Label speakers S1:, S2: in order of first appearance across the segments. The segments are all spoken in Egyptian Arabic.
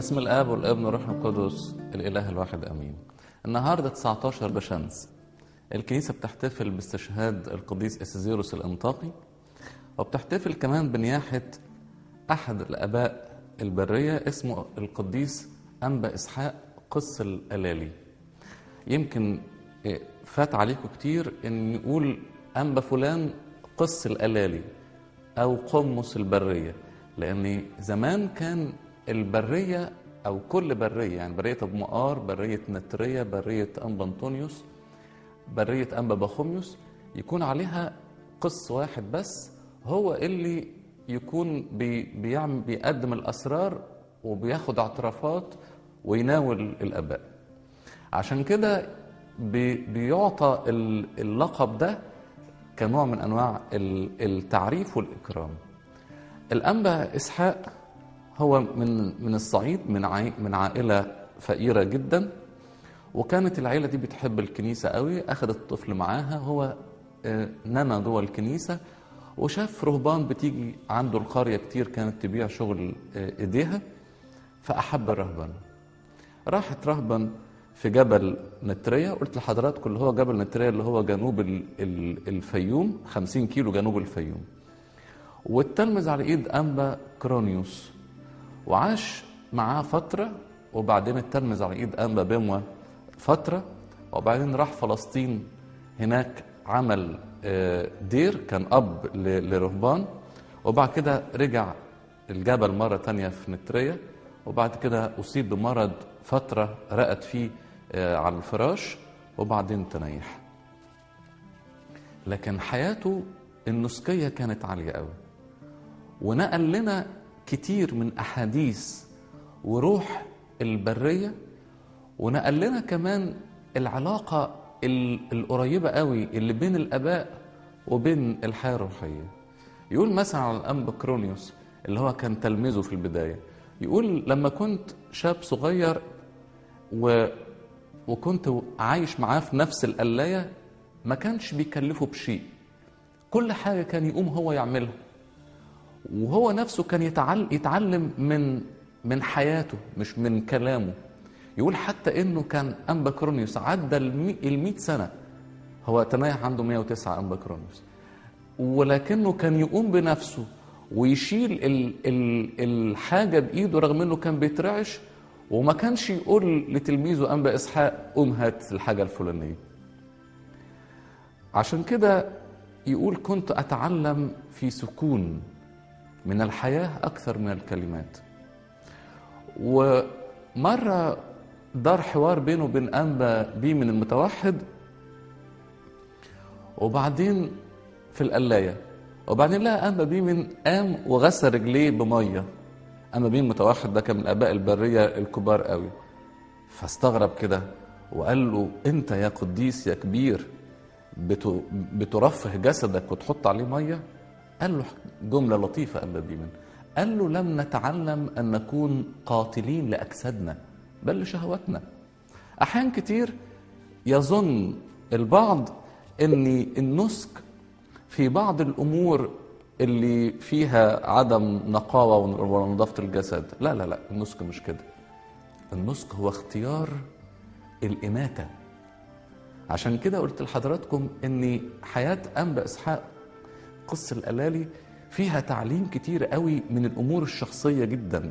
S1: باسم الاب والابن والروح القدس الاله الواحد امين النهارده 19 بشمس الكنيسه بتحتفل باستشهاد القديس اسيزيروس الانطاقي وبتحتفل كمان بنياحه احد الاباء البريه اسمه القديس انبا اسحاق قس الالالي يمكن فات عليكم كتير ان نقول انبا فلان قس الالالي او قمص البريه لان زمان كان البريه او كل بريه يعني بريه ابو مقار بريه نتريه بريه انبا انطونيوس بريه انبا بخوميوس يكون عليها قس واحد بس هو اللي يكون بي بيعمل بيقدم الاسرار وبياخد اعترافات ويناول الاباء عشان كده بي بيعطى اللقب ده كنوع من انواع التعريف والاكرام الانبا اسحاق هو من من الصعيد من عائ من عائله فقيره جدا وكانت العيله دي بتحب الكنيسه قوي اخذت الطفل معاها هو نما جوه الكنيسه وشاف رهبان بتيجي عنده القريه كتير كانت تبيع شغل ايديها فاحب الرهبان راحت رهبان في جبل نتريا قلت لحضراتكم اللي هو جبل نتريا اللي هو جنوب الفيوم 50 كيلو جنوب الفيوم والتلمذ على ايد انبا كرونيوس وعاش معاه فترة وبعدين التلمذ على ايد انبا بموة فترة وبعدين راح فلسطين هناك عمل دير كان اب لرهبان وبعد كده رجع الجبل مرة تانية في نتريا وبعد كده أصيب بمرض فترة رقد فيه على الفراش وبعدين تنيح لكن حياته النسكية كانت عالية قوي ونقل لنا كتير من أحاديث وروح البرية ونقل لنا كمان العلاقة القريبة قوي اللي بين الآباء وبين الحياة الروحية يقول مثلا على الأنبا كرونيوس اللي هو كان تلميذه في البداية يقول لما كنت شاب صغير و... وكنت عايش معاه في نفس القلاية ما كانش بيكلفه بشيء كل حاجة كان يقوم هو يعملها وهو نفسه كان يتعلم, يتعلم من من حياته مش من كلامه يقول حتى انه كان انبا كرونيوس عدى ال 100 سنه هو تنايح عنده 109 انبا كرونيوس ولكنه كان يقوم بنفسه ويشيل ال ال الحاجه بايده رغم انه كان بيترعش وما كانش يقول لتلميذه انبا اسحاق قوم هات الحاجه الفلانيه عشان كده يقول كنت اتعلم في سكون من الحياه اكثر من الكلمات ومره دار حوار بينه وبين انبا بي من المتوحد وبعدين في القلايه وبعدين لقى انبا بي من قام وغسل رجليه بميه انبا بي المتوحد ده كان من اباء البريه الكبار قوي فاستغرب كده وقال له انت يا قديس يا كبير بترفه جسدك وتحط عليه ميه قال له جمله لطيفه انبا بي من قال له لم نتعلم ان نكون قاتلين لاجسادنا بل لشهواتنا احيان كتير يظن البعض ان النسك في بعض الامور اللي فيها عدم نقاوه ونظافه الجسد لا لا لا النسك مش كده النسك هو اختيار الاماته عشان كده قلت لحضراتكم ان حياه انبا اسحاق قص الالالي فيها تعليم كتير قوي من الامور الشخصيه جدا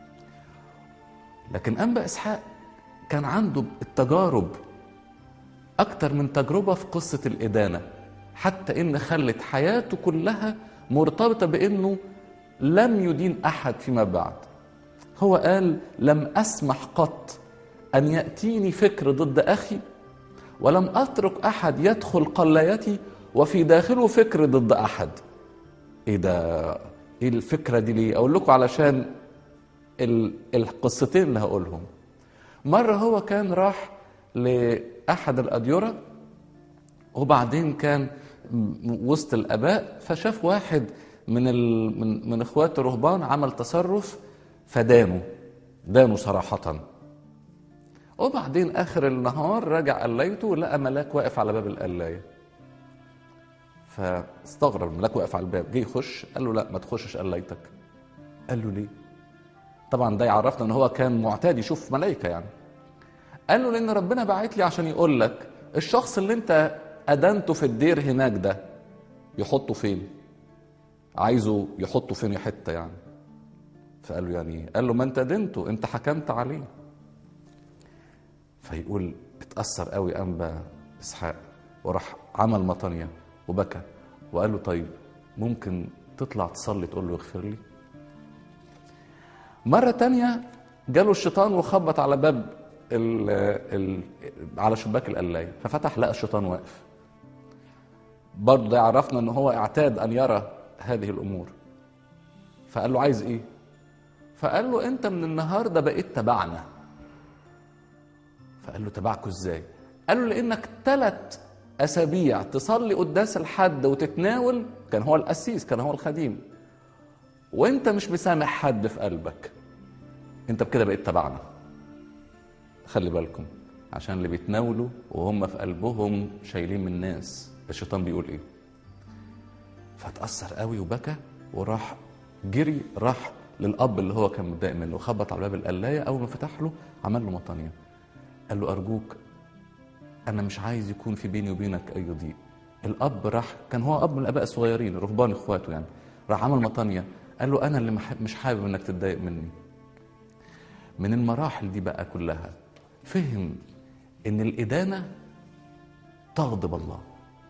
S1: لكن انبا اسحاق كان عنده التجارب اكتر من تجربه في قصه الادانه حتى ان خلت حياته كلها مرتبطه بانه لم يدين احد فيما بعد هو قال لم اسمح قط ان ياتيني فكر ضد اخي ولم اترك احد يدخل قلايتي وفي داخله فكر ضد احد ايه ده ايه الفكره دي ليه اقول لكم علشان القصتين اللي هقولهم مرة هو كان راح لأحد الأديرة وبعدين كان وسط الآباء فشاف واحد من ال... من من إخوات الرهبان عمل تصرف فدانه دانه صراحة وبعدين آخر النهار رجع قلايته ولقى ملاك واقف على باب القلاية فاستغرب الملاك واقف على الباب جه يخش قال له لا ما تخشش قلايتك قال له ليه طبعا ده يعرفنا ان هو كان معتاد يشوف ملائكه يعني قال له لان ربنا بعت لي عشان يقول لك الشخص اللي انت ادنته في الدير هناك ده يحطه فين عايزه يحطه فين حته يعني فقال له يعني قال له ما انت دنته انت حكمت عليه فيقول اتأثر قوي أنبا إسحاق وراح عمل مطانية وبكى وقال له طيب ممكن تطلع تصلي تقول له اغفر لي مرة تانية جاله الشيطان وخبط على باب ال ال على شباك القلاية ففتح لقى الشيطان واقف برضه ده يعرفنا ان هو اعتاد ان يرى هذه الامور فقال له عايز ايه فقال له انت من النهارده بقيت تبعنا فقال له تبعكوا ازاي قال له لانك ثلاث اسابيع تصلي قداس الحد وتتناول كان هو القسيس كان هو الخديم وانت مش مسامح حد في قلبك انت بكده بقيت تبعنا خلي بالكم عشان اللي بيتناولوا وهم في قلبهم شايلين من الناس الشيطان بيقول ايه فتأثر قوي وبكى وراح جري راح للاب اللي هو كان متضايق منه وخبط على باب القلايه اول ما فتح له عمل له مطانيه قال له ارجوك انا مش عايز يكون في بيني وبينك اي ضيق الاب راح كان هو اب من الاباء الصغيرين رهبان اخواته يعني راح عمل مطانيه قال له انا اللي مح- مش حابب انك تتضايق مني من المراحل دي بقى كلها فهم ان الادانه تغضب الله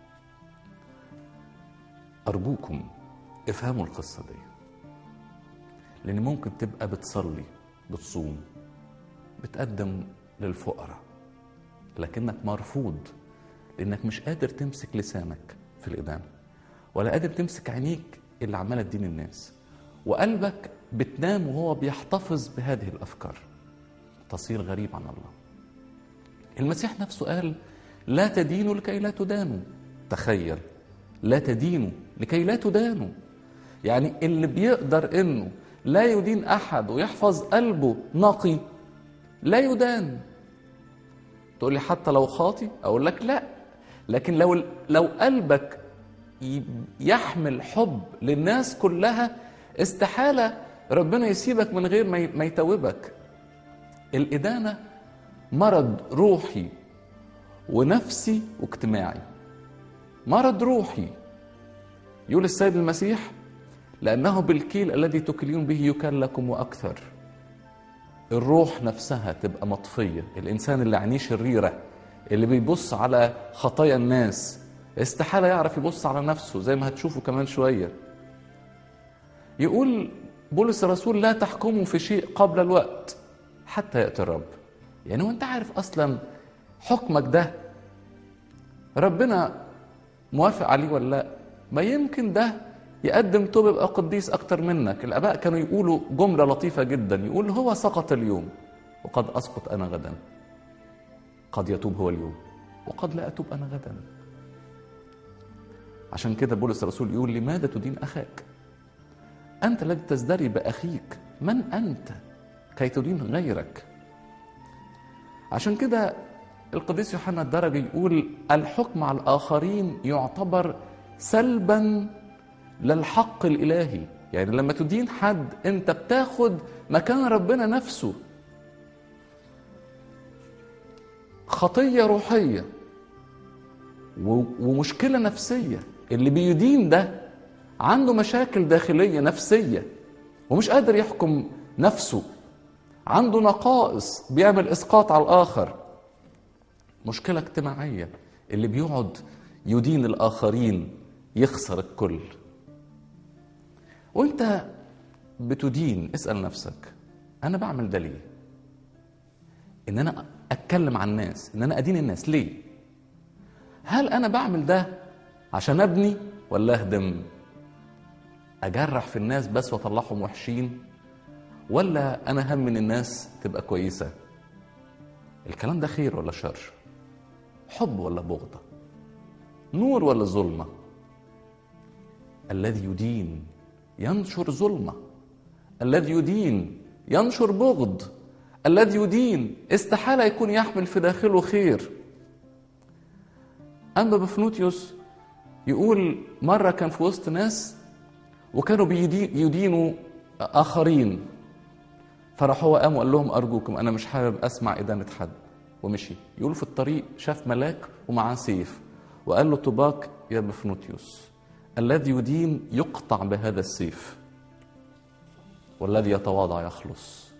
S1: ارجوكم افهموا القصه دي لان ممكن تبقى بتصلي بتصوم بتقدم للفقراء لكنك مرفوض لانك مش قادر تمسك لسانك في الادانه ولا قادر تمسك عينيك اللي عماله تدين الناس وقلبك بتنام وهو بيحتفظ بهذه الافكار تصير غريب عن الله المسيح نفسه قال لا تدينوا لكي لا تدانوا تخيل لا تدينوا لكي لا تدانوا يعني اللي بيقدر انه لا يدين احد ويحفظ قلبه نقي لا يدان تقول لي حتى لو خاطي اقول لك لا لكن لو لو قلبك ي- يحمل حب للناس كلها استحاله ربنا يسيبك من غير ما ي- ما يتوبك الادانه مرض روحي ونفسي واجتماعي مرض روحي يقول السيد المسيح لأنه بالكيل الذي تكلون به يكل لكم وأكثر الروح نفسها تبقى مطفية الإنسان اللي عينيه شريرة اللي بيبص على خطايا الناس استحالة يعرف يبص على نفسه زي ما هتشوفوا كمان شوية يقول بولس الرسول لا تحكموا في شيء قبل الوقت حتى يأتي الرب يعني وانت عارف أصلا حكمك ده ربنا موافق عليه ولا لا ما يمكن ده يقدم توب يبقى قديس اكتر منك الاباء كانوا يقولوا جمله لطيفه جدا يقول هو سقط اليوم وقد اسقط انا غدا قد يتوب هو اليوم وقد لا اتوب انا غدا عشان كده بولس الرسول يقول لماذا تدين اخاك انت الذي تزدري باخيك من انت كي تدين غيرك عشان كده القديس يوحنا الدرجي يقول الحكم على الآخرين يعتبر سلبا للحق الإلهي يعني لما تدين حد أنت بتاخد مكان ربنا نفسه خطية روحية و- ومشكلة نفسية اللي بيدين ده عنده مشاكل داخلية نفسية ومش قادر يحكم نفسه عنده نقائص بيعمل إسقاط على الآخر مشكلة اجتماعية اللي بيقعد يدين الآخرين يخسر الكل وانت بتدين اسأل نفسك أنا بعمل ده ليه؟ إن أنا أتكلم عن الناس إن أنا أدين الناس ليه؟ هل أنا بعمل ده عشان أبني ولا أهدم؟ أجرح في الناس بس وأطلعهم وحشين ولا أنا هم من الناس تبقى كويسة؟ الكلام ده خير ولا شر؟ حب ولا بغضة نور ولا ظلمة الذي يدين ينشر ظلمة الذي يدين ينشر بغض الذي يدين استحالة يكون يحمل في داخله خير أما بفنوتيوس يقول مرة كان في وسط ناس وكانوا بيدي- يدينوا آخرين فراح هو قام وقال لهم ارجوكم انا مش حابب اسمع ادانه حد ومشي يقول في الطريق شاف ملاك ومعاه سيف وقال له طباك يا بفنوتيوس الذي يدين يقطع بهذا السيف والذي يتواضع يخلص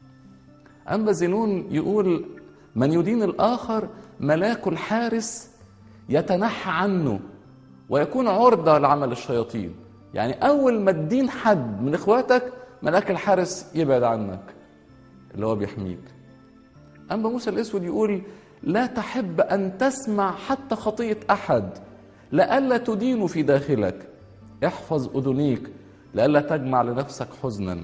S1: أما زنون يقول من يدين الآخر ملاك حارس يتنحى عنه ويكون عرضة لعمل الشياطين يعني أول ما تدين حد من إخواتك ملاك الحارس يبعد عنك اللي هو بيحميك أما موسى الأسود يقول لا تحب أن تسمع حتى خطية أحد لئلا تدين في داخلك احفظ أذنيك لئلا تجمع لنفسك حزنا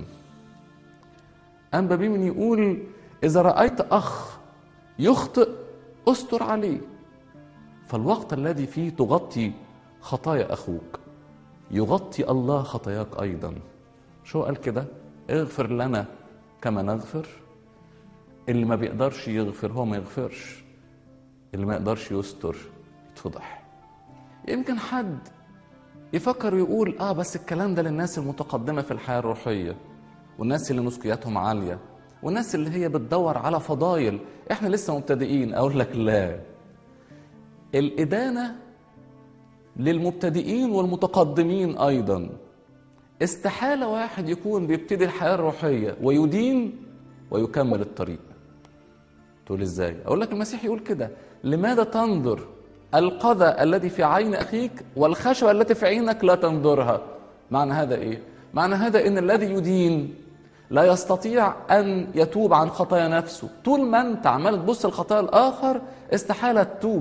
S1: أنبا بيمن يقول إذا رأيت أخ يخطئ استر عليه فالوقت الذي فيه تغطي خطايا أخوك يغطي الله خطاياك أيضا شو قال كده اغفر لنا كما نغفر اللي ما بيقدرش يغفر هو ما يغفرش اللي ما يقدرش يستر يتفضح يمكن حد يفكر ويقول اه بس الكلام ده للناس المتقدمه في الحياه الروحيه والناس اللي مسكياتهم عاليه والناس اللي هي بتدور على فضايل احنا لسه مبتدئين اقول لك لا الادانه للمبتدئين والمتقدمين ايضا استحاله واحد يكون بيبتدي الحياه الروحيه ويدين ويكمل الطريق تقول ازاي اقول لك المسيح يقول كده لماذا تنظر القذى الذي في عين اخيك والخشبه التي في عينك لا تنظرها معنى هذا ايه معنى هذا ان الذي يدين لا يستطيع ان يتوب عن خطايا نفسه طول ما انت عمال تبص لخطايا الاخر استحاله تتوب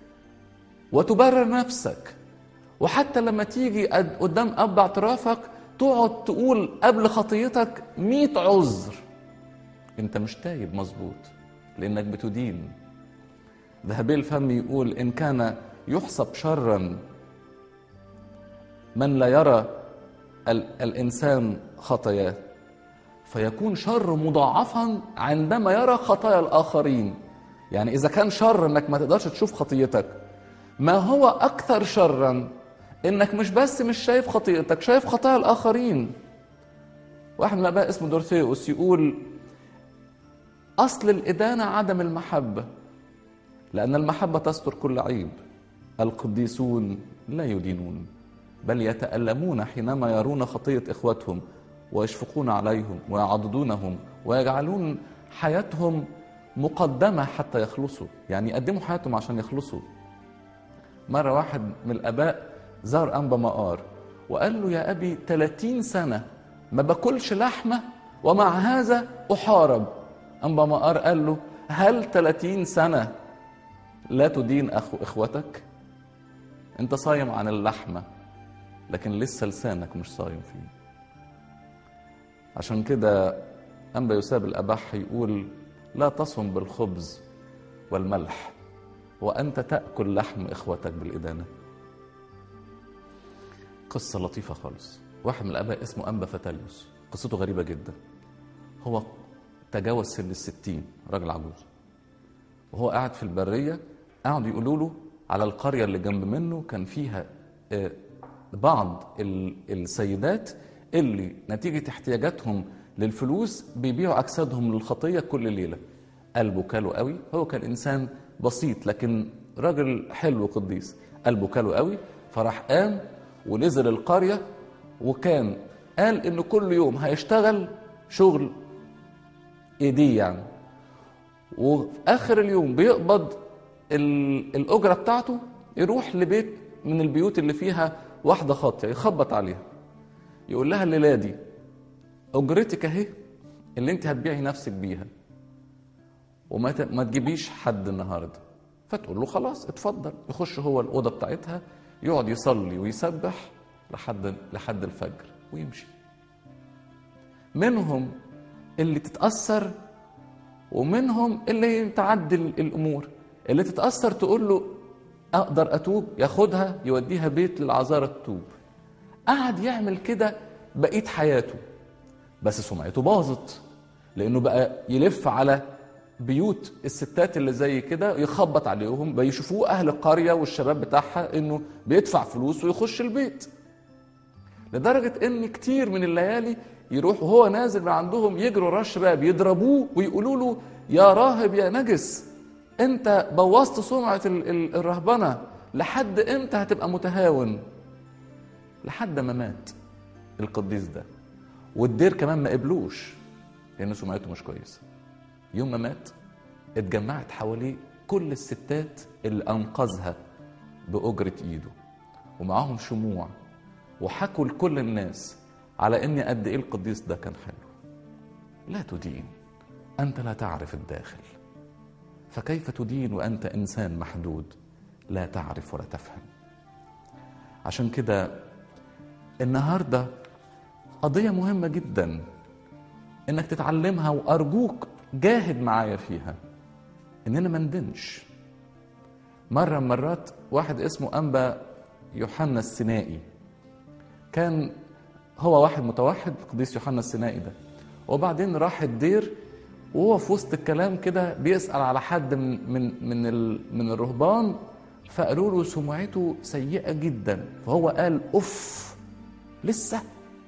S1: وتبرر نفسك وحتى لما تيجي قدام اب اعترافك تقعد تقول قبل خطيتك مئة عذر انت مش تايب مظبوط لانك بتدين ذهبي الفم يقول ان كان يحسب شرا من لا يرى الانسان خطاياه فيكون شر مضاعفا عندما يرى خطايا الاخرين يعني اذا كان شر انك ما تقدرش تشوف خطيتك ما هو اكثر شرا انك مش بس مش شايف خطيئتك شايف خطايا الاخرين واحد من الاباء اسمه دورثيوس يقول اصل الادانه عدم المحبه لان المحبه تستر كل عيب القديسون لا يدينون بل يتالمون حينما يرون خطيه اخوتهم ويشفقون عليهم ويعضدونهم ويجعلون حياتهم مقدمه حتى يخلصوا يعني يقدموا حياتهم عشان يخلصوا مره واحد من الاباء زار انبا مقار وقال له يا ابي 30 سنه ما باكلش لحمه ومع هذا احارب انبا مقار قال له هل 30 سنه لا تدين اخو اخوتك انت صايم عن اللحمه لكن لسه لسانك مش صايم فيه عشان كده انبا يساب الابح يقول لا تصم بالخبز والملح وانت تاكل لحم اخوتك بالادانه قصه لطيفه خالص واحد من الاباء اسمه انبا فتاليوس قصته غريبه جدا هو تجاوز سن الستين راجل عجوز وهو قاعد في البريه قعدوا يقولوا له على القريه اللي جنب منه كان فيها بعض السيدات اللي نتيجه احتياجاتهم للفلوس بيبيعوا اجسادهم للخطيه كل ليله قلبه كاله قوي هو كان انسان بسيط لكن راجل حلو قديس قلبه كاله قوي فراح قام ونزل القريه وكان قال ان كل يوم هيشتغل شغل ايديه يعني وفي اخر اليوم بيقبض الاجره بتاعته يروح لبيت من البيوت اللي فيها واحده خاطيه يخبط عليها يقول لها الليله دي اجرتك اهي اللي انت هتبيعي نفسك بيها وما ما تجيبيش حد النهارده فتقول له خلاص اتفضل يخش هو الاوضه بتاعتها يقعد يصلي ويسبح لحد لحد الفجر ويمشي منهم اللي تتاثر ومنهم اللي تعدل الامور اللي تتاثر تقول له اقدر اتوب ياخدها يوديها بيت للعذارى تتوب قعد يعمل كده بقيه حياته بس سمعته باظت لانه بقى يلف على بيوت الستات اللي زي كده يخبط عليهم بيشوفوه اهل القريه والشباب بتاعها انه بيدفع فلوس ويخش البيت لدرجه ان كتير من الليالي يروح وهو نازل من عندهم يجروا رش باب يضربوه ويقولوا له يا راهب يا نجس انت بوظت سمعة ال- ال- الرهبنة لحد امتى هتبقى متهاون لحد ما مات القديس ده والدير كمان ما قبلوش لان سمعته مش كويسه يوم ما مات اتجمعت حواليه كل الستات اللي انقذها باجره ايده ومعاهم شموع وحكوا لكل الناس على ان قد ايه القديس ده كان حلو لا تدين انت لا تعرف الداخل فكيف تدين وانت انسان محدود لا تعرف ولا تفهم عشان كده النهارده قضيه مهمه جدا انك تتعلمها وارجوك جاهد معايا فيها اننا ما ندنش مره من مرات واحد اسمه انبا يوحنا السينائي كان هو واحد متوحد القديس يوحنا السينائي ده وبعدين راح الدير وهو في وسط الكلام كده بيسأل على حد من من من ال- من الرهبان فقالوا له سمعته سيئة جدا فهو قال أف لسه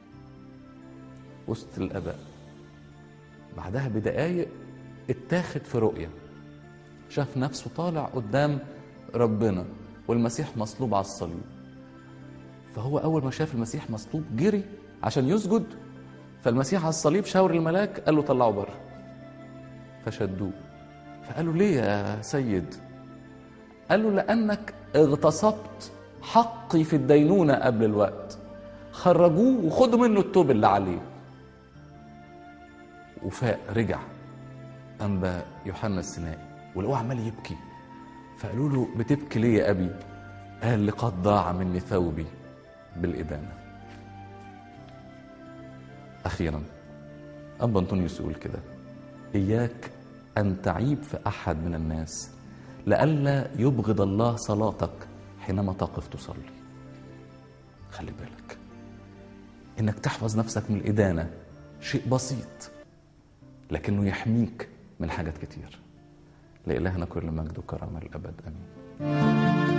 S1: وسط الآباء بعدها بدقايق اتاخد في رؤية شاف نفسه طالع قدام ربنا والمسيح مصلوب على الصليب فهو أول ما شاف المسيح مصلوب جري عشان يسجد فالمسيح على الصليب شاور الملاك قال له طلعه بره فشدوه فقالوا ليه يا سيد قال له لأنك اغتصبت حقي في الدينونة قبل الوقت خرجوه وخدوا منه التوب اللي عليه وفاق رجع أنبا يوحنا السينائي ولقوه عمال يبكي فقالوا له بتبكي ليه يا أبي قال لقد ضاع مني ثوبي بالإدانة أخيرا أبا أنطونيوس يقول كده إياك أن تعيب في أحد من الناس لئلا يبغض الله صلاتك حينما تقف تصلي خلي بالك إنك تحفظ نفسك من الإدانة شيء بسيط لكنه يحميك من حاجات كتير لإلهنا كل مجد وكرامة الأبد آمين